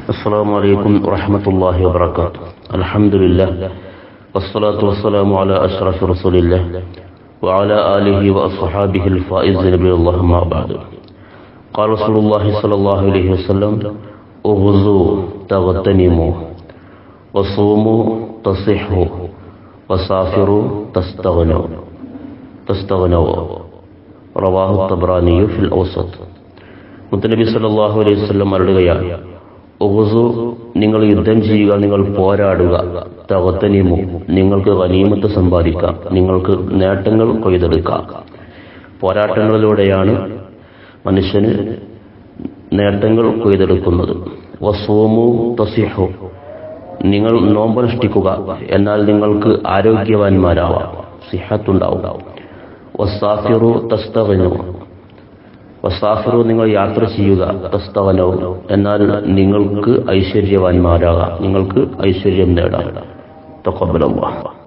السلام عليكم ورحمة الله وبركاته الحمد لله والصلاة والسلام على أشرف رسول الله وعلى آله وأصحابه الفائزين بالله ما بعد قال رسول الله صلى الله عليه وسلم اغزوا تغتنموا وصوموا تصحوا وسافروا تستغنوا تستغنوا റവാഹു തബ്രാനിയു ഫിൽ ഔസത്ത് മുത്തനബി സല്ലല്ലാഹു അലൈഹി വസല്ലം അരുളുകയാണ് ഉഹുസു നിങ്ങൾ യുദ്ധം ചെയ്യുക നിങ്ങൾ പോരാടുക തകത്തനിമു നിങ്ങൾക്ക് ഗനീമത്ത് സമ്പാദിക്കാം നിങ്ങൾക്ക് നേട്ടങ്ങൾ കൊയ്തെടുക്കാം പോരാട്ടങ്ങളിലൂടെയാണ് മനുഷ്യന് നേട്ടങ്ങൾ കൊയ്തെടുക്കുന്നത് വസൂമു തസിഹു നിങ്ങൾ നോമ്പനുഷ്ഠിക്കുക എന്നാൽ നിങ്ങൾക്ക് ആരോഗ്യവാന്മാരാവാം സിഹത്തുണ്ടാവും വസാഫിറു തസ്തവനു വസാഫിറു നിങ്ങൾ യാത്ര ചെയ്യുക തസ്തവനവും എന്നാൽ നിങ്ങൾക്ക് ഐശ്വര്യവാന്മാരാകാം നിങ്ങൾക്ക് ഐശ്വര്യം നേടാം തക്കബലല്ലാഹ്